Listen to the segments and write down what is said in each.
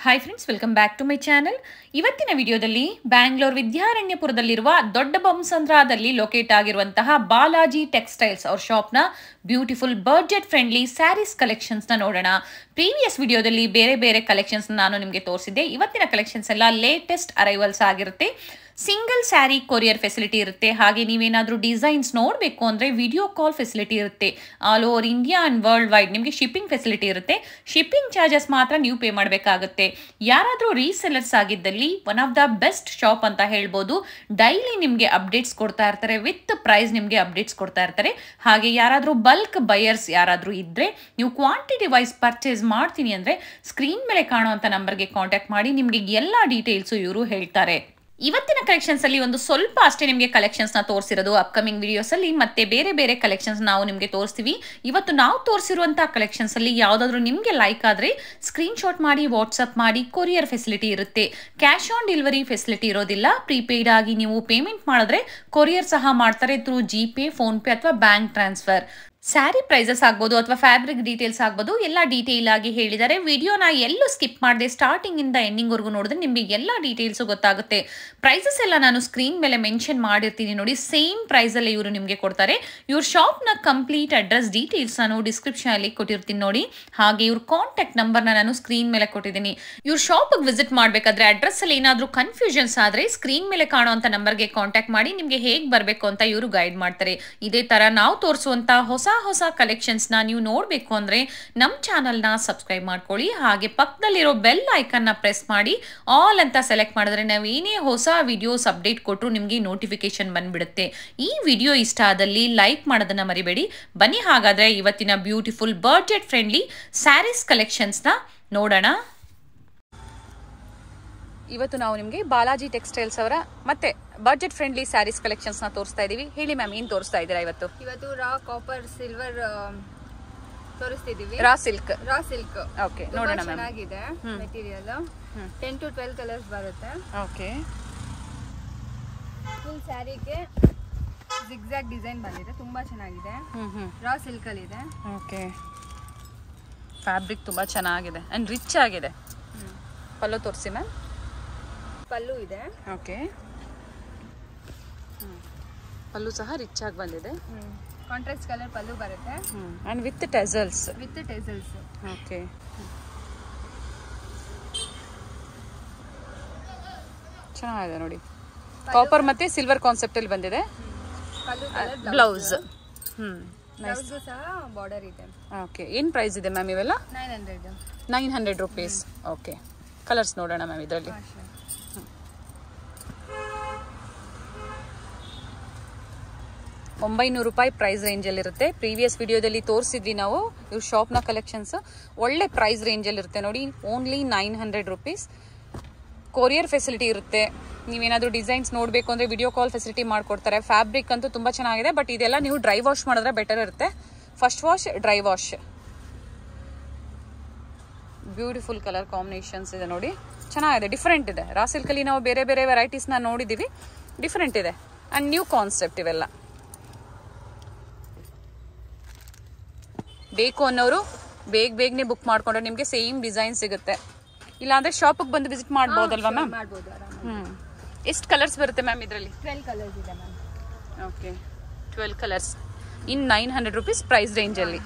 Hi friends welcome back to my channel ಇವತ್ತಿನ ವಿಡಿಯೋದಲ್ಲಿ ಬ್ಯಾಂಗ್ಳೂರ್ ವಿದ್ಯಾರಣ್ಯಪುರದಲ್ಲಿರುವ ದೊಡ್ಡ ಬೊಮ್ಮಸಂದ್ರದಲ್ಲಿ ಲೊಕೇಟ್ ಆಗಿರುವಂತಹ ಬಾಲಾಜಿ ಟೆಕ್ಸ್ಟೈಲ್ಸ್ ಅವ್ರ ಶಾಪ್ನ ಬ್ಯೂಟಿಫುಲ್ ಬಡ್ಜೆಟ್ ಫ್ರೆಂಡ್ಲಿ ಸ್ಯಾರೀಸ್ ಕಲೆಕ್ಷನ್ಸ್ನ ನೋಡೋಣ ಪ್ರೀವಿಯಸ್ ವಿಡಿಯೋದಲ್ಲಿ ಬೇರೆ ಬೇರೆ ಕಲೆಕ್ಷನ್ಸ್ ನಾನು ನಿಮಗೆ ತೋರಿಸಿದ್ದೆ ಇವತ್ತಿನ ಕಲೆಕ್ಷನ್ಸ್ ಎಲ್ಲ ಲೇಟೆಸ್ಟ್ ಅರೈವಲ್ಸ್ ಆಗಿರುತ್ತೆ ಸಿಂಗಲ್ ಸ್ಯಾರಿ ಕೊರಿಯರ್ ಫೆಸಿಲಿಟಿ ಇರುತ್ತೆ ಹಾಗೆ ನೀವೇನಾದರೂ ಡಿಸೈನ್ಸ್ ನೋಡಬೇಕು ಅಂದರೆ ವಿಡಿಯೋ ಕಾಲ್ ಫೆಸಿಲಿಟಿ ಇರುತ್ತೆ all over India and world wide ನಿಮಗೆ ಶಿಪ್ಪಿಂಗ್ ಫೆಸಿಲಿಟಿ ಇರುತ್ತೆ ಶಿಪ್ಪಿಂಗ್ ಚಾರ್ಜಸ್ ಮಾತ್ರ ನೀವು ಪೇ ಮಾಡಬೇಕಾಗುತ್ತೆ ಯಾರಾದರೂ ರೀಸೆಲ್ಲರ್ಸ್ ಆಗಿದ್ದಲ್ಲಿ one of the best shop ಅಂತ ಹೇಳ್ಬೋದು ಡೈಲಿ ನಿಮಗೆ ಅಪ್ಡೇಟ್ಸ್ ಕೊಡ್ತಾ ಇರ್ತಾರೆ ವಿತ್ ಪ್ರೈಸ್ ನಿಮಗೆ ಅಪ್ಡೇಟ್ಸ್ ಕೊಡ್ತಾ ಇರ್ತಾರೆ ಹಾಗೆ ಯಾರಾದರೂ ಬಲ್ಕ್ ಬಯರ್ಸ್ ಯಾರಾದರೂ ಇದ್ದರೆ ನೀವು ಕ್ವಾಂಟಿಟಿ ವೈಸ್ ಪರ್ಚೇಸ್ ಮಾಡ್ತೀನಿ ಅಂದರೆ ಸ್ಕ್ರೀನ್ ಮೇಲೆ ಕಾಣುವಂಥ ನಂಬರ್ಗೆ ಕಾಂಟ್ಯಾಕ್ಟ್ ಮಾಡಿ ನಿಮಗೆ ಎಲ್ಲ ಡೀಟೇಲ್ಸು ಇವರು ಹೇಳ್ತಾರೆ ಇವತ್ತಿನ ಕಲೆಕ್ಷನ್ಸ್ ಅಲ್ಲಿ ಒಂದು ಸ್ವಲ್ಪ ಅಷ್ಟೇ ನಿಮಗೆ ಕಲೆಕ್ಷನ್ಸ್ ನ ತೋರಿಸಿರೋದು ಅಪ್ಕಮಿಂಗ್ ವಿಡಿಯೋಸ್ ಅಲ್ಲಿ ಮತ್ತೆ ಬೇರೆ ಬೇರೆ ಕಲೆಕ್ಷನ್ಸ್ ನಾವು ನಿಮಗೆ ತೋರಿಸ್ತೀವಿ ಇವತ್ತು ನಾವು ತೋರಿಸಿರುವಂತಹ ಕಲೆಕ್ಷನ್ಸ್ ಅಲ್ಲಿ ಯಾವ್ದಾದ್ರು ನಿಮಗೆ ಲೈಕ್ ಆದ್ರೆ ಸ್ಕ್ರೀನ್ ಶಾಟ್ ಮಾಡಿ ವಾಟ್ಸ್ಆಪ್ ಮಾಡಿ ಕೊರಿಯರ್ ಫೆಸಿಲಿಟಿ ಇರುತ್ತೆ ಕ್ಯಾಶ್ ಆನ್ ಡೆಲಿವರಿ ಫೆಸಿಲಿಟಿ ಇರೋದಿಲ್ಲ ಪ್ರೀಪೇಯ್ಡ್ ಆಗಿ ನೀವು ಪೇಮೆಂಟ್ ಮಾಡಿದ್ರೆ ಕೊರಿಯರ್ ಸಹ ಮಾಡ್ತಾರೆ through G Pay PhonePe ಅಥವಾ ಬ್ಯಾಂಕ್ ಟ್ರಾನ್ಸ್ಫರ್ ಸ್ಯಾರಿ ಪ್ರೈಸಸ್ ಆಗ್ಬೋದು ಅಥವಾ ಫ್ಯಾಬ್ರಿಕ್ ಡೀಟೇಲ್ಸ್ ಆಗ್ಬೋದು ಎಲ್ಲ ಡೀಟೇಲ್ ಆಗಿ ಹೇಳಿದ್ದಾರೆ ವಿಡಿಯೋನ ಎಲ್ಲೂ ಸ್ಕಿಪ್ ಮಾಡಿದೆ ಸ್ಟಾರ್ಟಿಂಗ್ ಇಂದ ಎಂಡಿಂಗ್ವರೆಗೂ ನೋಡಿದ್ರೆ ನಿಮಗೆ ಎಲ್ಲ ಡೀಟೇಲ್ಸು ಗೊತ್ತಾಗುತ್ತೆ ಪ್ರೈಸಸ್ ಎಲ್ಲ ನಾನು ಸ್ಕ್ರೀನ್ ಮೇಲೆ ಮೆನ್ಷನ್ ಮಾಡಿರ್ತೀನಿ ನೋಡಿ ಸೇಮ್ ಪ್ರೈಸಲ್ಲಿ ಇವರು ನಿಮಗೆ ಕೊಡ್ತಾರೆ ಇವ್ರ ಶಾಪ್ನ ಕಂಪ್ಲೀಟ್ ಅಡ್ರೆಸ್ ಡೀಟೇಲ್ಸ್ ನಾನು ಡಿಸ್ಕ್ರಿಪ್ಷನ್ ಅಲ್ಲಿ ಕೊಟ್ಟಿರ್ತೀನಿ ನೋಡಿ ಹಾಗೆ ಇವ್ರ ಕಾಂಟ್ಯಾಕ್ಟ್ ನಂಬರ್ನ ನಾನು ಸ್ಕ್ರೀನ್ ಮೇಲೆ ಕೊಟ್ಟಿದ್ದೀನಿ ಇವ್ರ ಶಾಪಿಗೆ ವಿಸಿಟ್ ಮಾಡಬೇಕಾದ್ರೆ ಅಡ್ರೆಸ್ ಅಲ್ಲಿ ಏನಾದರೂ ಕನ್ಫ್ಯೂಷನ್ಸ್ ಆದರೆ ಸ್ಕ್ರೀನ್ ಮೇಲೆ ಕಾಣುವಂಥ ನಂಬರ್ಗೆ ಕಾಂಟ್ಯಾಕ್ಟ್ ಮಾಡಿ ನಿಮಗೆ ಹೇಗೆ ಬರಬೇಕು ಅಂತ ಇವರು ಗೈಡ್ ಮಾಡ್ತಾರೆ ಇದೇ ಥರ ನಾವು ತೋರಿಸುವಂಥ ಹೊಸ ಹೊಸ ಕಲೆಕ್ಷನ್ಸ್ನ ನೀವು ನೋಡಬೇಕು ಅಂದರೆ ನಮ್ಮ ಚಾನಲ್ನ ಸಬ್ಸ್ಕ್ರೈಬ್ ಮಾಡ್ಕೊಳ್ಳಿ ಹಾಗೆ ಪಕ್ಕದಲ್ಲಿರೋ ಬೆಲ್ ಐಕನ್ನ ಪ್ರೆಸ್ ಮಾಡಿ ಆಲ್ ಅಂತ ಸೆಲೆಕ್ಟ್ ಮಾಡಿದ್ರೆ ನಾವು ಏನೇ ಹೊಸ ವಿಡಿಯೋಸ್ ಅಪ್ಡೇಟ್ ಕೊಟ್ಟರು ನಿಮಗೆ ನೋಟಿಫಿಕೇಶನ್ ಬಂದ್ಬಿಡುತ್ತೆ ಈ ವಿಡಿಯೋ ಇಷ್ಟ ಆದಲ್ಲಿ ಲೈಕ್ ಮಾಡೋದನ್ನ ಮರಿಬೇಡಿ ಬನ್ನಿ ಹಾಗಾದರೆ ಇವತ್ತಿನ ಬ್ಯೂಟಿಫುಲ್ ಬಡ್ಜೆಟ್ ಫ್ರೆಂಡ್ಲಿ ಸ್ಯಾರೀಸ್ ಕಲೆಕ್ಷನ್ಸ್ನ ನೋಡೋಣ ಇವತ್ತು ನಾವು ನಿಮಗೆ ಬಾಲಾಜಿ ಟೆಕ್ಸ್ಟೈಲ್ಸ್ ಅವರ ಮತ್ತೆ ಬಡ್ಜೆಟ್ ಫ್ರೆಂಡ್ಲಿ ಸ್ಯಾರೀಸ್ ಕಲೆಕ್ಷನ್ಸ್ ನ ತೋರಿಸ್ತಾ ಇದೀವಿ ಹೇಳಿ ಮ್ಯಾಮ್ ಏನ್ ತೋರಿಸ್ತಾ ಇದ್ದೀರಾ ಇವತ್ತು ಇವತ್ತು ರಾ ಕಾಪರ್ ಸಿಲ್ವರ್ ತೋರಿಸ್ತಿದೀವಿ raw silk raw silk okay ನೋಡೋಣ ಮ್ಯಾಮ್ ಚೆನ್ನಾಗಿದೆ material ten to twelve colours ಬರುತ್ತೆ ಓಕೆ ಫುಲ್ ಸ್ಯಾರಿಗೆ ಜಿಗ್ಜಾಗ್ ಡಿಸೈನ್ ಬಂದಿದೆ ತುಂಬಾ ಚೆನ್ನಾಗಿದೆ ಹ್ಮ್ ಹ್ಮ್ ರಾ ಸಿಲ್ಕ್ ಅಲ್ಲಿ ಇದೆ ಓಕೆ ಫ್ಯಾಬ್ರಿಕ್ ತುಂಬ ಚೆನ್ನಾಗಿದೆ ಆ್ಯಂಡ್ ರಿಚ್ ಆಗಿದೆ ಪಲ್ಲೋ ತೋರಿಸಿ ಮ್ಯಾಮ್ ಪಲ್ಲು ಇದೆ ಓಕೆ ಪಲ್ಲು ಸಹ ರಿಚ್ ಆಗಿ ಬಂದಿದೆ ಕಾಂಟ್ರಾಸ್ಟ್ ಕಲರ್ ಪಲ್ಲು ಬರುತ್ತೆ and with tassels with tassels okay ಚೆನ್ನಾಗಿದೆ ನೋಡಿ ಕಾಪರ್ ಮತ್ತೆ ಸಿಲ್ವರ್ ಕಾನ್ಸೆಪ್ಟ್ ಅಲ್ಲಿ ಬಂದಿದೆ pallu colour blouse hmm blouse ಸಹ ಬಾರ್ಡರ್ ಇದೆ ಓಕೆ ಏನು ಪ್ರೈಸ್ ಇದೆ ಮ್ಯಾಮ್ ಇವೆಲ್ಲ nine hundred nine hundred rupees okay colours ನೋಡೋಣ ಮ್ಯಾಮ್ ಇದರಲ್ಲಿ ಒಂಬೈನೂರು ರೂಪಾಯಿ ಪ್ರೈಸ್ ರೇಂಜಲ್ಲಿ ಇರುತ್ತೆ ಪ್ರೀವಿಯಸ್ ವಿಡಿಯೋದಲ್ಲಿ ತೋರಿಸಿದ್ವಿ ನಾವು ಇವ್ರ ಶಾಪ್ನ ಕಲೆಕ್ಷನ್ಸ್ ಒಳ್ಳೆ ಪ್ರೈಸ್ ರೇಂಜಲ್ಲಿ ಇರುತ್ತೆ ನೋಡಿ only nine hundred rupees courier facility ಇರುತ್ತೆ ನೀವೇನಾದರೂ ಡಿಸೈನ್ಸ್ ನೋಡಬೇಕು ಅಂದರೆ ವಿಡಿಯೋ ಕಾಲ್ ಫೆಸಿಲಿಟಿ ಮಾಡಿಕೊಡ್ತಾರೆ ಫ್ಯಾಬ್ರಿಕ್ ಅಂತೂ ತುಂಬ ಚೆನ್ನಾಗಿದೆ ಬಟ್ ಇದೆಲ್ಲ ನೀವು ಡ್ರೈ ವಾಶ್ ಮಾಡಿದ್ರೆ ಬೆಟರ್ ಇರುತ್ತೆ first wash dry wash beautiful colour combinations ಇದೆ ನೋಡಿ ಚೆನ್ನಾಗಿದೆ ಡಿಫ್ರೆಂಟ್ ಇದೆ ರಾ ಸಿಲ್ಕಲ್ಲಿ ನಾವು ಬೇರೆ ಬೇರೆ ವೆರೈಟೀಸ್ನ ನೋಡಿದ್ದೀವಿ ಡಿಫ್ರೆಂಟ್ ಇದೆ ಆ್ಯಂಡ್ ನ್ಯೂ ಕಾನ್ಸೆಪ್ಟ್ ಇವೆಲ್ಲ ಬೇಕು ಅನ್ನೋರು ಬೇಗ ಬೇಗನೆ ಬುಕ್ ಮಾಡ್ಕೊಂಡ್ರೆ ನಿಮಗೆ ಸೇಮ್ ಡಿಸೈನ್ ಸಿಗುತ್ತೆ ಇಲ್ಲಾಂದ್ರೆ ಶಾಪಿಗೆ ಬಂದು ವಿಸಿಟ್ ಮಾಡ್ಬೋದಲ್ವಾ ಮ್ಯಾಮ್ ಮಾಡ್ಬೋದು ಆರಾಮ ಹ್ಞೂ ಎಷ್ಟು ಕಲರ್ಸ್ ಬರುತ್ತೆ ಮ್ಯಾಮ್ ಇದರಲ್ಲಿ ಟ್ವೆಲ್ ಕಲರ್ಸ್ ಇದೆ ma'am okay twelve colours in nine hundred rupees price ರೇಂಜಲ್ಲಿ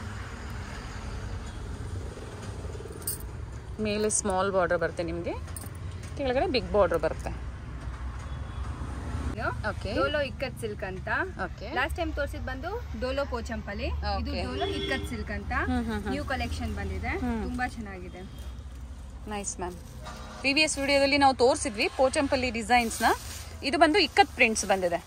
ಮೇಲೆ ಸ್ಮಾಲ್ ಬಾರ್ಡರ್ ಬರುತ್ತೆ ನಿಮಗೆ ಕೆಳಗಡೆ ಬಿಗ್ ಬಾರ್ಡರ್ ಬರುತ್ತೆ ಓಕೆ ಡೋಲೋ ಇಕ್ಕತ್ ಸಿಲ್ಕ್ ಅಂತ ಓಕೆ ಲಾಸ್ಟ್ ಟೈಮ್ ತೋರಿಸಿದ್ ಬಂದು ಡೋಲೋ ಪೋಚಂಪಲ್ಲಿ ಇದು Okay. ಡೋಲೋ ಇಕ್ಕತ್ ಸಿಲ್ಕ್ ಅಂತ ಹ್ಮ್, ಹ್ಮ್, ಹ್ಮ್. ನ್ಯೂ ಕಲೆಕ್ಷನ್ ಬಂದಿದೆ ತುಂಬಾ ಚೆನ್ನಾಗಿದೆ ನೈಸ್ ಮ್ಯಾಮ್ ಪ್ರೀವಿಯಸ್ ವಿಡಿಯೋದಲ್ಲಿ ನಾವು ತೋರಿಸಿದ್ವಿ ಪೋಚಂಪಲ್ಲಿ ಡಿಸೈನ್ಸ್ನ ಇದು ಬಂದು ಇಕ್ಕತ್ ಪ್ರಿಂಟ್ಸ್ ಬಂದಿದೆ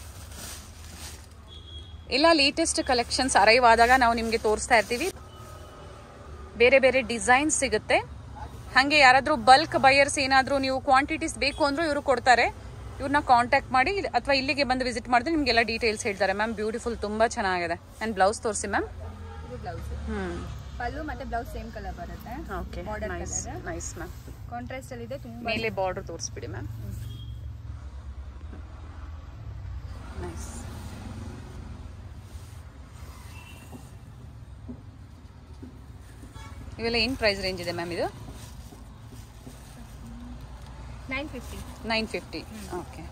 ಎಲ್ಲ ಲೇಟೆಸ್ಟ್ ಕಲೆಕ್ಷನ್ಸ್ ಅರೈವ್ ಆದಾಗ ನಾವು ನಿಮಗೆ ತೋರಿಸ್ತಾ ಇರ್ತೀವಿ ಬೇರೆ ಬೇರೆ ಡಿಸೈನ್ಸ್ ಸಿಗುತ್ತೆ ಹಾಗೆ ಯಾರಾದರೂ ಬಲ್ಕ್ ಬಯರ್ಸ್ ಏನಾದರೂ ನೀವು ಕ್ವಾಂಟಿಟೀಸ್ ಬೇಕು ಅಂದರೂ ಇವರು ಕೊಡ್ತಾರೆ ಇವ್ರನ್ನ ಕಾಂಟ್ಯಾಕ್ಟ್ ಮಾಡಿ ಅಥವಾ ಇಲ್ಲಿಗೆ ಬಂದು ವಿಸಿಟ್ ಮಾಡಿದ್ರೆ ನಿಮಗೆಲ್ಲ ಡೀಟೇಲ್ಸ್ ಹೇಳ್ತಾರೆ ಮ್ಯಾಮ್ ಬ್ಯೂಟಿಫುಲ್ ತುಂಬ ಚೆನ್ನಾಗಿದೆ ಆ್ಯಂಡ್ ಬ್ಲೌಸ್ ತೋರಿಸಿ ಮ್ಯಾಮ್ ಇದು ಬ್ಲೌಸ್ ಹ್ಞೂ ಪಲ್ಲು ಮತ್ತೆ ಬ್ಲೌಸ್ ಸೇಮ್ ಕಲರ್ ಬರುತ್ತೆ okay Border nice colour. Nice ma'am contrast ಅಲ್ಲಿ ಇದೆ ತುಂಬಾ ಮೇಲೆ ಬಾರ್ಡರ್ ತೋರಿಸ್ಬಿಡಿ ಮ್ಯಾಮ್ ನೈಸ್ ಇವೆಲ್ಲ ಏನು ಪ್ರೈಸ್ ರೇಂಜ್ ಇದೆ ಮ್ಯಾಮ್ ಇದು nine fifty nine fifty okay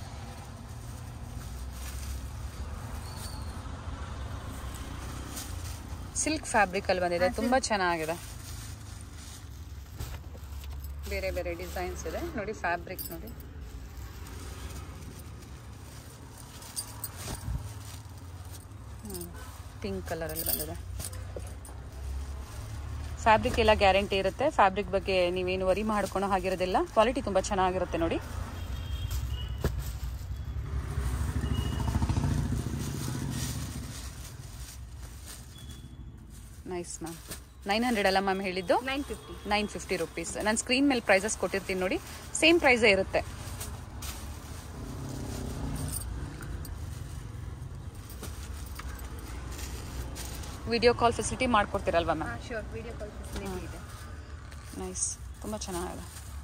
silk fabric ಅಲ್ಲಿ ಬಂದಿದೆ ತುಂಬಾ ಚೆನ್ನಾಗಿದೆ ಬೇರೆ ಬೇರೆ ಡಿಸೈನ್ಸ್ ಇದೆ ನೋಡಿ ಫ್ಯಾಬ್ರಿಕ್ ನೋಡಿ ಪಿಂಕ್ ಕಲರ್ ಅಲ್ಲಿ ಬಂದಿದೆ ಫ್ಯಾಬ್ರಿಕ್ ಎಲ್ಲ ಗ್ಯಾರಂಟಿ ಇರುತ್ತೆ ಫ್ಯಾಬ್ರಿಕ್ ಬಗ್ಗೆ ನೀವೇನು ವರಿ ಮಾಡ್ಕೊಳೋ ಹಾಗಿರೋದಿಲ್ಲ ಕ್ವಾಲಿಟಿ ತುಂಬ ಚೆನ್ನಾಗಿರುತ್ತೆ ನೋಡಿ ನೈಸ್ ಮ್ಯಾಮ್ ನೈನ್ ಹಂಡ್ರೆಡ್ ಅಲ್ಲ ಮ್ಯಾಮ್ ಹೇಳಿದ್ದು nine fifty nine fifty rupees ನಾನು ಸ್ಕ್ರೀನ್ ಮೇಲೆ ಪ್ರೈಸಸ್ ಕೊಟ್ಟಿರ್ತೀನಿ ನೋಡಿ ಸೇಮ್ ಪ್ರೈಸೇ ಇರುತ್ತೆ ವಿಡಿಯೋ ಕಾಲ್ ಫೆಸಿಲಿಟಿ ಮಾಡ್ಕೊಡ್ತೀರಲ್ವಾ ಮ್ಯಾಮ್ ಹಾಂ ಶೋರ್ ವಿಡಿಯೋ ಕಾಲ್ ಫೆಸಿಲಿಟಿ ಇದೆ ನೈಸ್ ತುಂಬ ಚೆನ್ನಾಗಿದೆ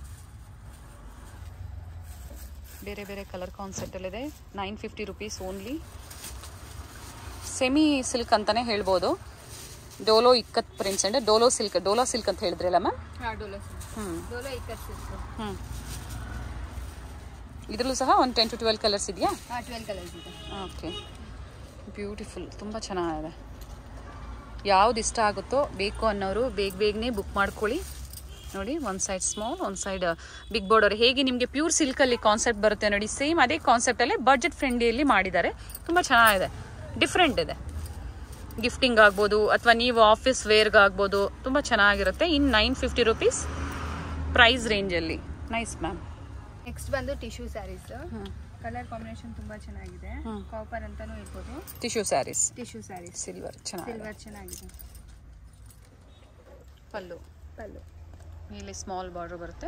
ಬೇರೆ ಬೇರೆ ಕಲರ್ ಕಾನ್ಸೆಪ್ಟಲ್ಲಿದೆ nine fifty rupees only semi silk ಅಂತಲೇ ಹೇಳ್ಬೋದು ಡೋಲೋ ಇಕ್ಕತ್ ಪ್ರಿಂಟ್ಸ್ ಅಂದರೆ ಡೋಲೋ ಸಿಲ್ಕ್ ಡೋಲೋ ಸಿಲ್ಕ್ ಅಂತ ಹೇಳಿದ್ರಲ್ಲ ಮ್ಯಾಮ್ ಹಾಂ ಡೋಲೋ ಸಿಲ್ಕ್ ಹ್ಞೂ ಡೋಲೋ ಇಕ್ಕತ್ ಸಿಲ್ಕ್ ಹ್ಞೂ ಇದರಲ್ಲೂ ಸಹ ಒಂದು ಟೆನ್ ಟು ಟ್ವೆಲ್ ಕಲರ್ಸ್ ಇದೆಯಾ ಹಾಂ ಟ್ವೆಲ್ ಕಲರ್ಸ್ ಇದೆ ಓಕೆ ಬ್ಯೂಟಿಫುಲ್ ತುಂಬ ಚೆನ್ನಾಗಿದೆ ಯಾವ್ದು ಇಷ್ಟ ಆಗುತ್ತೋ ಬೇಕು ಅನ್ನೋರು ಬೇಗ ಬೇಗನೆ ಬುಕ್ ಮಾಡ್ಕೊಳ್ಳಿ ನೋಡಿ ಒಂದು ಸೈಡ್ ಸ್ಮಾಲ್ ಒಂದು ಸೈಡ್ ಬಿಗ್ ಬಾರ್ಡರ್ ಹೇಗೆ ನಿಮಗೆ ಪ್ಯೂರ್ ಸಿಲ್ಕಲ್ಲಿ ಕಾನ್ಸೆಪ್ಟ್ ಬರುತ್ತೆ ನೋಡಿ ಸೇಮ್ ಅದೇ ಕಾನ್ಸೆಪ್ಟಲ್ಲೇ ಬಡ್ಜೆಟ್ ಫ್ರೆಂಡ್ಲಿಯಲ್ಲಿ ಮಾಡಿದ್ದಾರೆ ತುಂಬ ಚೆನ್ನಾಗಿದೆ ಡಿಫ್ರೆಂಟ್ ಇದೆ ಗಿಫ್ಟಿಂಗ್ ಆಗ್ಬೋದು ಅಥವಾ ನೀವು ಆಫೀಸ್ ವೇರ್ಗೆ ಆಗ್ಬೋದು ತುಂಬ ಚೆನ್ನಾಗಿರುತ್ತೆ in nine fifty rupees price ರೇಂಜಲ್ಲಿ ನೈಸ್ ಮ್ಯಾಮ್ ನೆಕ್ಸ್ಟ್ ಬಂದು ಟಿಶ್ಯೂ ಸ್ಯಾರೀಸ್ ಹ್ಞೂ ಕಲರ್ ಕಾಂಬಿನೇಷನ್ ತುಂಬಾ ಚೆನ್ನಾಗಿದೆ ಹ್ಮ್. ಕಾಪರ್ ಅಂತಾನೂ ಇರ್ಬೋದು tissue sarees tissue sarees silver ಚೆನ್ನಾಗಿದೆ ಸಿಲ್ವರ್ ಚೆನ್ನಾಗಿದೆ ಪಲ್ಲು ಪಲ್ಲು ಇಲ್ಲಿ ಸ್ಮಾಲ್ ಬಾರ್ಡರ್ ಬರುತ್ತೆ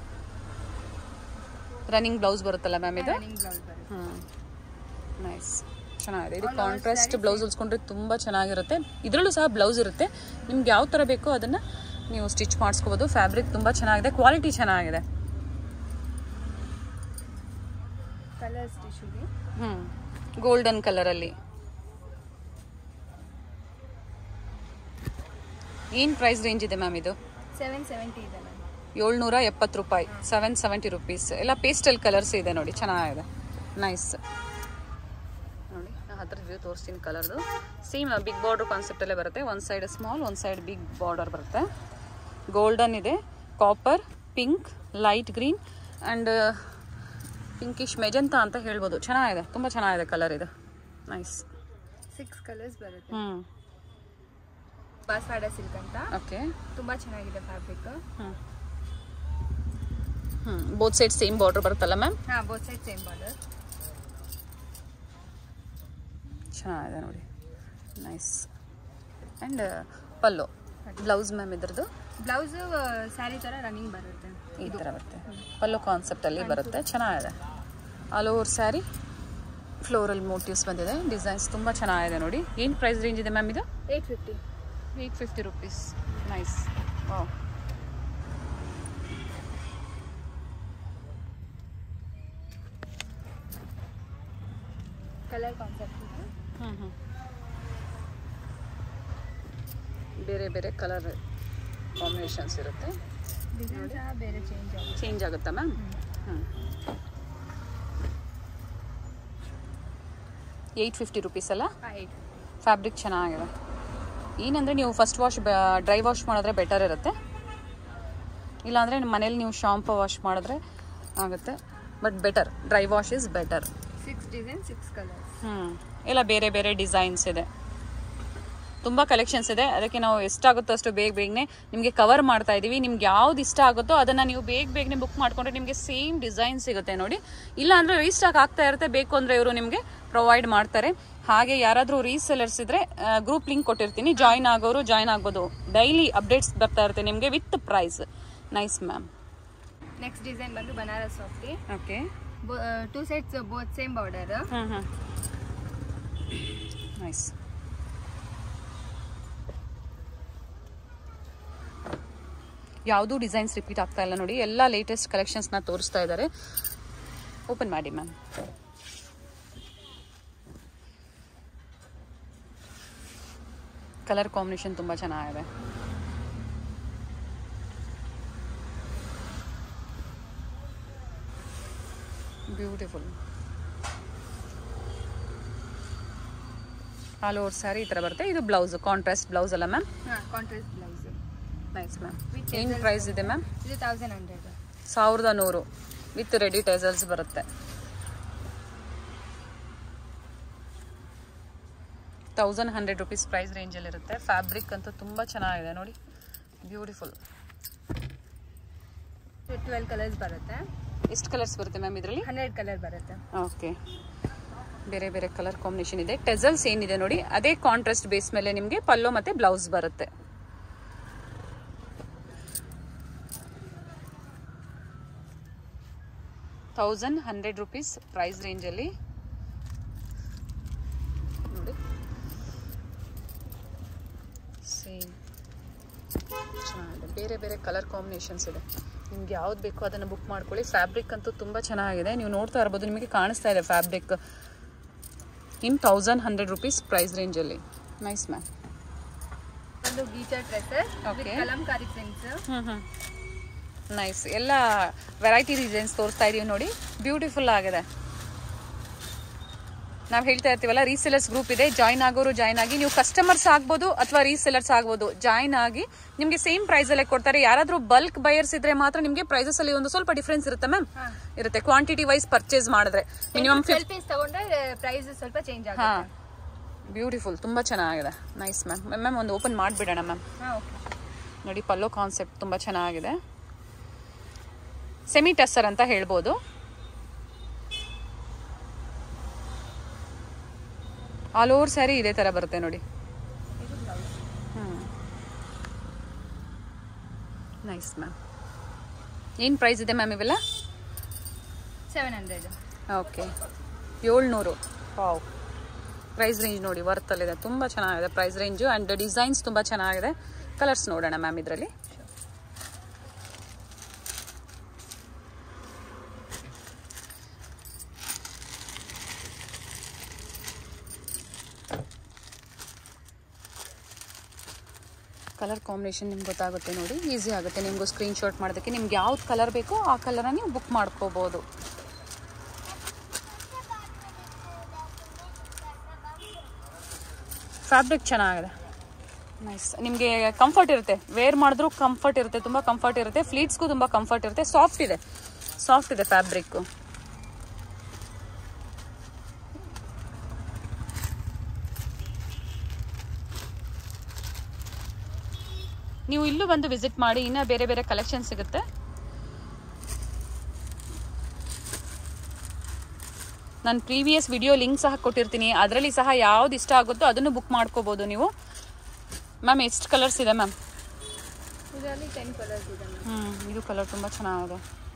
ರನ್ನಿಂಗ್ ಬ್ಲೌಸ್ ಬರುತ್ತಲ್ಲ ಮ್ಯಾಮ್ ಇದು ರನ್ನಿಂಗ್ ಬ್ಲೌಸ್ ಬರುತ್ತೆ ಹ್ಮ್ ನೈಸ್ ಚೆನ್ನಾಗಿದೆ ಇದು All over contrast sarees blouse ಹೊಲ್ಸ್ಕೊಂಡ್ರೆ ತುಂಬ ಚೆನ್ನಾಗಿರುತ್ತೆ ಇದರಲ್ಲೂ ಸಹ ಬ್ಲೌಸ್ ಇರುತ್ತೆ ನಿಮ್ಗೆ ಯಾವ ಥರ ಬೇಕೋ ಅದನ್ನು ನೀವು ಸ್ಟಿಚ್ ಮಾಡಿಸ್ಕೋಬೋದು ಫ್ಯಾಬ್ರಿಕ್ ತುಂಬ ಚೆನ್ನಾಗಿದೆ ಕ್ವಾಲಿಟಿ ಚೆನ್ನಾಗಿದೆ ಕಲರ್ಸ್ ಟಿಶ್ಯೂಗೆ ಹ್ಞೂ ಗೋಲ್ಡನ್ ಕಲರಲ್ಲಿ ಏನು ಪ್ರೈಸ್ ರೇಂಜ್ ಇದೆ ಮ್ಯಾಮ್ ಇದು ಸೆವೆನ್ ಸೆವೆಂಟಿ ಇದೆ ಮ್ಯಾಮ್ ಏಳ್ನೂರ ಎಪ್ಪತ್ತು ರೂಪಾಯಿ ಸೆವೆನ್ ಸೆವೆಂಟಿ ರುಪೀಸ್ ಎಲ್ಲ ಪೇಸ್ಟಲ್ ಕಲರ್ಸ್ ಇದೆ ನೋಡಿ ಚೆನ್ನಾಗಿದೆ ನೈಸ್ ನೋಡಿ ನಾನು ಹತ್ರ ವ್ಯೂ ತೋರಿಸ್ತೀನಿ ಕಲರ್ದು ಸೇಮ್ ಬಿಗ್ ಬಾರ್ಡರ್ ಕಾನ್ಸೆಪ್ಟಲ್ಲೇ ಬರುತ್ತೆ ಒಂದು ಸೈಡ್ ಸ್ಮಾಲ್ ಒಂದು ಸೈಡ್ ಬಿಗ್ ಬಾರ್ಡರ್ ಬರುತ್ತೆ ಗೋಲ್ಡನ್ ಇದೆ copper pink light green and pinkish magenta ಅಂತ ಹೇಳ್ಬೋದು ಚೆನ್ನಾಗಿದೆ ತುಂಬ ಚೆನ್ನಾಗಿದೆ ಕಲರ್ ಇದು ನೈಸ್ ಸಿಕ್ಸ್ ಕಲರ್ಸ್ ಬರುತ್ತೆ ಹ್ಞೂ ಬಾಸ್ವಾಡ ಸಿಲ್ಕ್ ಅಂತ ಓಕೆ ತುಂಬಾ ಚೆನ್ನಾಗಿದೆ ಫ್ಯಾಬ್ರಿಕ್ ಹ್ಞೂ ಹ್ಞೂ ಬೋತ್ ಸೈಡ್ ಸೇಮ್ ಬಾರ್ಡರ್ ಬರುತ್ತಲ್ಲ ಮ್ಯಾಮ್ ಹಾ ಬೋತ್ ಸೈಡ್ ಸೇಮ್ ಬಾರ್ಡರ್ ಚೆನ್ನಾಗಿದೆ ನೋಡಿ nice and pallu blouse ma'am ಇದ್ರದ್ದು ಬ್ಲೌಸ್ ಸ್ಯಾರಿ ತರ ರನ್ನಿಂಗ್ ಬರುತ್ತೆ ಈ ಥರ ಬರುತ್ತೆ ಪಲ್ಲು ಕಾನ್ಸೆಪ್ಟಲ್ಲಿ ಬರುತ್ತೆ ಚೆನ್ನಾಗಿದೆ all over saree floral motifs ಬಂದಿದೆ ಡಿಸೈನ್ಸ್ ತುಂಬ ಚೆನ್ನಾಗಿದೆ ನೋಡಿ ಏನು ಪ್ರೈಸ್ ರೇಂಜ್ ಇದೆ ಮ್ಯಾಮ್ ಇದು eight fifty eight fifty rupees nice wow colour concept ಇದೆ ಹ್ಞೂ ಹ್ಞೂ ಬೇರೆ ಬೇರೆ ಕಲರ್ ಕಾಂಬಿನೇಷನ್ಸ್ ಇರುತ್ತೆ ಡಿಸೈನ್ ಸಹ ಬೇರೆ ಚೇಂಜ್ ಆಗುತ್ತೆ ಚೇಂಜ್ ಆಗುತ್ತಾ ಮ್ಯಾಮ್ ಹ್ಞೂ ಏಯ್ಟ್ ಫಿಫ್ಟಿ ರುಪೀಸ್ ಅಲ್ಲ ಏಯ್ಟ್ ಫ್ಯಾಬ್ರಿಕ್ ಚೆನ್ನಾಗಿದೆ ಏನಂದರೆ ನೀವು ಫಸ್ಟ್ ವಾಶ್ ಡ್ರೈ ವಾಶ್ ಮಾಡಿದ್ರೆ ಬೆಟರ್ ಇರುತ್ತೆ ಇಲ್ಲಾಂದರೆ ನಿಮ್ಮ ಮನೇಲಿ ನೀವು ಶಾಂಪು ವಾಶ್ ಮಾಡಿದ್ರೆ ಆಗುತ್ತೆ but better dry wash is better six design six colours ಹ್ಞೂ ಎಲ್ಲ ಬೇರೆ ಬೇರೆ ಡಿಸೈನ್ಸ್ ಇದೆ ತುಂಬ ಕಲೆಕ್ಷನ್ಸ್ ಇದೆ ಅದಕ್ಕೆ ನಾವು ಎಷ್ಟಾಗುತ್ತೋ ಅಷ್ಟು ಬೇಗ ಬೇಗನೆ ನಿಮಗೆ ಕವರ್ ಮಾಡ್ತಾ ಇದ್ದೀವಿ ನಿಮ್ಗೆ ಯಾವ್ದು ಇಷ್ಟ ಆಗುತ್ತೋ ಅದನ್ನು ನೀವು ಬೇಗ ಬೇಗನೆ ಬುಕ್ ಮಾಡ್ಕೊಂಡ್ರೆ ನಿಮಗೆ ಸೇಮ್ ಡಿಸೈನ್ ಸಿಗುತ್ತೆ ನೋಡಿ ಇಲ್ಲ ಅಂದರೆ ರೀಸ್ಟಾಕ್ ಆಗ್ತಾ ಇರುತ್ತೆ ಬೇಕು ಅಂದರೆ ಇವರು ನಿಮಗೆ ಪ್ರೊವೈಡ್ ಮಾಡ್ತಾರೆ ಹಾಗೆ ಯಾರಾದರೂ ರೀಸೆಲರ್ಸ್ ಇದ್ರೆ ಗ್ರೂಪ್ ಲಿಂಕ್ ಕೊಟ್ಟಿರ್ತೀನಿ ಜಾಯ್ನ್ ಆಗೋರು ಜಾಯ್ನ್ ಆಗ್ಬೋದು ಡೈಲಿ ಅಪ್ಡೇಟ್ಸ್ ಬರ್ತಾ ಇರುತ್ತೆ ನಿಮಗೆ with price nice ma'am next design ಬಂದು ಬನಾರಸ್ ಸಾಫ್ಟಿ okay two sides both same border ಹಾಂ ಹಾಂ ನೈಸ್ ಯಾವುದೂ ಡಿಸೈನ್ಸ್ ರಿಪೀಟ್ ಆಗ್ತಾ ಇಲ್ಲ ನೋಡಿ ಎಲ್ಲ ಲೇಟೆಸ್ಟ್ ಕಲೆಕ್ಷನ್ಸ್ನ ತೋರಿಸ್ತಾ ಇದ್ದಾರೆ ಓಪನ್ ಮಾಡಿ ಮ್ಯಾಮ್ ಕಲರ್ ಕಾಂಬಿನೇಷನ್ ತುಂಬ ಚೆನ್ನಾಗಿದೆ ಬ್ಯೂಟಿಫುಲ್ ಆಲ್ ಓವರ್ ಸ್ಯಾರಿ ಈ ಥರ ಬರುತ್ತೆ ಇದು ಬ್ಲೌಸ್ ಕಾಂಟ್ರಾಸ್ಟ್ ಬ್ಲೌಸ್ ಅಲ್ಲ ಮ್ಯಾಮ್ ಹಾಂ contrast blouse nice ma'am With ಏನು tassels. ಪ್ರೈಸ್ ಇದೆ ಮ್ಯಾಮ್ ಇದು ತೌಸಂಡ್ ಹಂಡ್ರೆಡ್ ಸಾವಿರದ ನೂರು ವಿತ್ ರೆಡಿ ಟೈಸಲ್ಸ್ ಬರುತ್ತೆ ತೌಸಂಡ್ ಹಂಡ್ರೆಡ್ ರುಪೀಸ್ ಪ್ರೈಸ್ ರೇಂಜಲ್ಲಿ ಇರುತ್ತೆ ಫ್ಯಾಬ್ರಿಕ್ ಅಂತೂ ತುಂಬ ಚೆನ್ನಾಗಿದೆ ನೋಡಿ ಬ್ಯೂಟಿಫುಲ್ ಟ್ವೆಲ್ ಕಲರ್ಸ್ ಬರುತ್ತೆ ಎಷ್ಟು ಕಲರ್ಸ್ ಬರುತ್ತೆ ಮ್ಯಾಮ್ ಇದರಲ್ಲಿ ಹಂಡ್ರೆಡ್ ಕಲರ್ ಬರುತ್ತೆ ಓಕೆ ಬೇರೆ ಬೇರೆ ಕಲರ್ ಕಾಂಬಿನೇಷನ್ ಇದೆ ಟೆಸಲ್ಸ್ ಏನಿದೆ ನೋಡಿ ಅದೇ ಕಾಂಟ್ರಾಸ್ಟ್ ಬೇಸ್ ಮೇಲೆ ನಿಮಗೆ ಪಲ್ಲೋ ಮತ್ತೆ ಬ್ಲೌಸ್ ಬರುತ್ತೆ ತೌಸಂಡ್ ಹಂಡ್ರೆಡ್ ರುಪೀಸ್ ಪ್ರೈಸ್ ರೇಂಜಲ್ಲಿ ನೋಡಿ ಸೇಮ್ ಚೆನ್ನಾಗಿದೆ ಬೇರೆ ಬೇರೆ ಕಲರ್ ಕಾಂಬಿನೇಷನ್ಸ್ ಇದೆ ನಿಮ್ಗೆ ಯಾವ್ದು ಬೇಕೋ ಅದನ್ನು ಬುಕ್ ಮಾಡ್ಕೊಳ್ಳಿ ಫ್ಯಾಬ್ರಿಕ್ ಅಂತೂ ತುಂಬ ಚೆನ್ನಾಗಿದೆ ನೀವು ನೋಡ್ತಾ ಇರ್ಬೋದು ನಿಮಗೆ ಕಾಣಿಸ್ತಾ ಇದೆ fabric in thousand hundred rupees price ರೇಂಜಲ್ಲಿ ನೈಸ್ ಮ್ಯಾಮ್ ಒಂದು ಗೀಚರ್ ಡ್ರೆಸ್ಸಸ್ Okay. ಕಲಂಕಾರಿ ಪ್ರಿಂಟ್ಸ್ ಹ್ಞೂ ಹ್ಞೂ ನೈಸ್ ಎಲ್ಲ ವೆರೈಟಿ ಡಿಸೈನ್ಸ್ ತೋರಿಸ್ತಾ ಇದೀವಿ ನೋಡಿ ಬ್ಯೂಟಿಫುಲ್ ಆಗಿದೆ ನಾವು ಹೇಳ್ತಾ ಇರ್ತೀವಲ್ಲ ರೀಸೆಲರ್ಸ್ ಗ್ರೂಪ್ ಇದೆ ಜಾಯ್ನ್ ಆಗೋರು ಜಾಯ್ನ್ ಆಗಿ ನೀವು ಕಸ್ಟಮರ್ಸ್ ಆಗ್ಬೋದು ಅಥವಾ ರೀಸೆಲರ್ಸ್ ಆಗ್ಬೋದು ಜಾಯ್ನ್ ಆಗಿ ನಿಮಗೆ ಸೇಮ್ ಪ್ರೈಸ್ ಅಲ್ಲೇ ಕೊಡ್ತಾರೆ ಯಾರಾದರೂ ಬಲ್ಕ್ ಬಯರ್ಸ್ ಇದ್ರೆ ಮಾತ್ರ ನಿಮಗೆ ಪ್ರೈಸಸ್ ಅಲ್ಲಿ ಒಂದು ಸ್ವಲ್ಪ ಡಿಫ್ರೆನ್ಸ್ ಇರುತ್ತೆ ಮ್ಯಾಮ್ ಇರುತ್ತೆ ಕ್ವಾಂಟಿಟಿ ವೈಸ್ ಪರ್ಚೇಸ್ ಮಾಡಿದ್ರೆ ಮಿನಿಮಮ್ ಟ್ವೆಲ್ ಪೀಸ್ ತಗೊಂಡ್ರೆ ಪ್ರೈಸ್ ಸ್ವಲ್ಪ ಚೇಂಜ್ ಹಾ ಆಗುತ್ತೆ ಬ್ಯೂಟಿಫುಲ್ ತುಂಬ ಚೆನ್ನಾಗಿದೆ ನೈಸ್ ಮ್ಯಾಮ್ ಮ್ಯಾಮ್ ಒಂದು ಓಪನ್ ಮಾಡಿಬಿಡೋಣ ಮ್ಯಾಮ್ ಹಾಂ ಓಕೆ ನೋಡಿ ಪಲ್ಲೋ ಕಾನ್ಸೆಪ್ಟ್ ತುಂಬ ಚೆನ್ನಾಗಿದೆ ಸೆಮಿ ಟಸ್ಸರ್ ಅಂತ ಹೇಳ್ಬೋದು ಆಲ್ ಓವರ್ ಸ್ಯಾರಿ ಇದೇ ಥರ ಬರುತ್ತೆ ನೋಡಿ ಇದು ಬ್ಲೌಸ್ ನೈಸ್ ಮ್ಯಾಮ್ ಏನು ಪ್ರೈಸ್ ಇದೆ ಮ್ಯಾಮ್ ಇವೆಲ್ಲ ಸೆವೆನ್ ಹಂಡ್ರೆಡ್ ಓಕೆ ಏಳ್ನೂರು ವಾವ್ ಪ್ರೈಸ್ ರೇಂಜ್ ನೋಡಿ ವರ್ತಲ್ಲಿದೆ ತುಂಬ ಚೆನ್ನಾಗಿದೆ ಪ್ರೈಸ್ ರೇಂಜು ಆ್ಯಂಡ್ ಡಿಸೈನ್ಸ್ ತುಂಬ ಚೆನ್ನಾಗಿದೆ ಕಲರ್ಸ್ ನೋಡೋಣ ಮ್ಯಾಮ್ ಇದರಲ್ಲಿ ಕಲರ್ ಕಾಂಬಿನೇಷನ್ ನಿಮ್ಗೆ ಗೊತ್ತಾಗುತ್ತೆ ನೋಡಿ ಈಸಿ ಆಗುತ್ತೆ ನಿಮಗೂ ಸ್ಕ್ರೀನ್ಶಾಟ್ ಮಾಡೋದಕ್ಕೆ ನಿಮ್ಗೆ ಯಾವ್ದು ಕಲರ್ ಬೇಕೋ ಆ ಕಲರನ್ನ ನೀವು ಬುಕ್ ಮಾಡ್ಕೋಬೋದು ಫ್ಯಾಬ್ರಿಕ್ ಚೆನ್ನಾಗಿದೆ ನೈಸ್ ನಿಮಗೆ ಕಂಫರ್ಟ್ ಇರುತ್ತೆ ವೇರ್ ಮಾಡಿದ್ರೂ ಕಂಫರ್ಟ್ ಇರುತ್ತೆ ತುಂಬ ಕಂಫರ್ಟ್ ಇರುತ್ತೆ ಫ್ಲೀಟ್ಸ್ಗೂ ತುಂಬ ಕಂಫರ್ಟ್ ಇರುತ್ತೆ ಸಾಫ್ಟ್ ಇದೆ ಸಾಫ್ಟ್ ಇದೆ ಫ್ಯಾಬ್ರಿಕ್ಕು ನೀವು ಇಲ್ಲೂ ಬಂದು ವಿಸಿಟ್ ಮಾಡಿ ಇನ್ನೂ ಬೇರೆ ಬೇರೆ ಕಲೆಕ್ಷನ್ ಸಿಗುತ್ತೆ ನಾನು ಪ್ರೀವಿಯಸ್ ವಿಡಿಯೋ ಲಿಂಕ್ ಸಹ ಕೊಟ್ಟಿರ್ತೀನಿ ಅದರಲ್ಲಿ ಸಹ ಯಾವ್ದು ಇಷ್ಟ ಆಗುತ್ತೋ ಅದನ್ನು ಬುಕ್ ಮಾಡ್ಕೋಬೋದು ನೀವು ಮ್ಯಾಮ್ ಎಷ್ಟು ಕಲರ್ಸ್ ಇದೆ ಮ್ಯಾಮ್ ಇದರಲ್ಲಿ ಟೆನ್ ಕಲರ್ಸ್ ಇದೆ ಹ್ಞೂ ಇದು ಕಲರ್ ತುಂಬ ಚೆನ್ನಾಗಿದೆ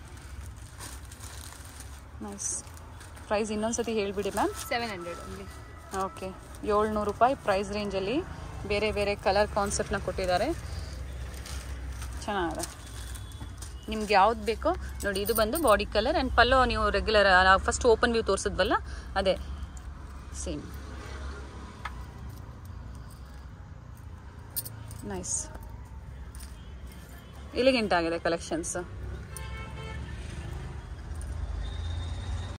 ನೈಸ್ ಪ್ರೈಸ್ ಇನ್ನೊಂದ್ಸತಿ ಹೇಳಿಬಿಡಿ ma'am seven hundred only okay ಏಳ್ನೂರು ರೂಪಾಯಿ ಪ್ರೈಸ್ ರೇಂಜಲ್ಲಿ ಬೇರೆ ಬೇರೆ ಕಲರ್ ಕಾನ್ಸೆಪ್ಟ್ನ ಕೊಟ್ಟಿದ್ದಾರೆ ಚೆನ್ನಾಗಿದೆ ನಿಮ್ಗೆ ಯಾವ್ದು ಬೇಕೋ ನೋಡಿ ಇದು ಬಂದು ಬಾಡಿ ಕಲರ್ ಆ್ಯಂಡ್ ಪಲ್ಲೋ ನೀವು ರೆಗ್ಯುಲರ್ ಫಸ್ಟ್ ಓಪನ್ ವ್ಯೂ ತೋರಿಸಿದ್ವಲ್ಲ ಅದೇ ಸೇಮ್ ನೈಸ್ ಎಲಿಗೆಂಟ್ ಆಗಿದೆ ಕಲೆಕ್ಷನ್ಸ್